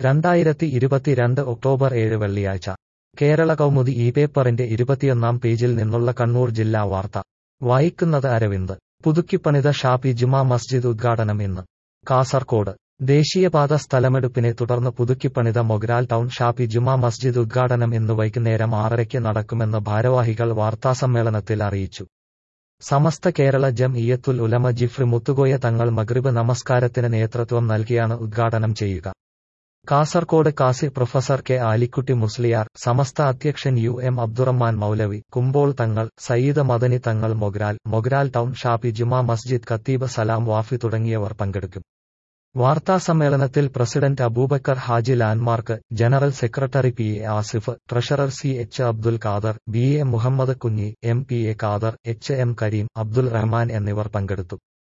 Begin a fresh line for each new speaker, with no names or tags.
രണ്ടായിരത്തി ഇരുപത്തിരണ്ട് ഒക്ടോബർ ഏഴ് വെള്ളിയാഴ്ച കേരള കൗമുദി ഈ പേപ്പറിന്റെ ഇരുപത്തിയൊന്നാം പേജിൽ നിന്നുള്ള കണ്ണൂർ ജില്ലാ വാർത്ത വായിക്കുന്നത് അരവിന്ദ് പുതുക്കിപ്പണിത ഷാപ്പി ജുമാ മസ്ജിദ് ഉദ്ഘാടനം ഇന്ന് കാസർകോട് ദേശീയപാത സ്ഥലമെടുപ്പിനെ തുടർന്ന് പുതുക്കിപ്പണിത മൊഗ്രാൽ ടൗൺ ഷാപ്പി ജുമാ മസ്ജിദ് ഉദ്ഘാടനം ഇന്ന് വൈകുന്നേരം ആറരയ്ക്ക് നടക്കുമെന്ന് ഭാരവാഹികൾ വാർത്താസമ്മേളനത്തിൽ അറിയിച്ചു സമസ്ത കേരള ജം ഇയത്തുൽ ഉലമ ജിഫ്രി മുത്തുകോയ തങ്ങൾ മഗ്രിബ് നമസ്കാരത്തിന് നേതൃത്വം നൽകിയാണ് ഉദ്ഘാടനം ചെയ്യുക കാസർകോട് കാസി പ്രൊഫസർ കെ ആലിക്കുട്ടി മുസ്ലിയാർ സമസ്ത അധ്യക്ഷൻ U M Abdurahman Moulavi Kumbol Thangal Sayyid Madani Thangal Mogral Mogral town Shafi Juma Masjid ഖത്തീബ് സലാം വാഫി തുടങ്ങിയവർ പങ്കെടുക്കും വാർത്താസമ്മേളനത്തിൽ president Abubakar Haji landmark general secretary P A Asif treasurer C H Abdul Khader B A Muhammad Kunhi M P A Khader H M Kareem Abdul Rahman എന്നിവർ പങ്കെടുത്തു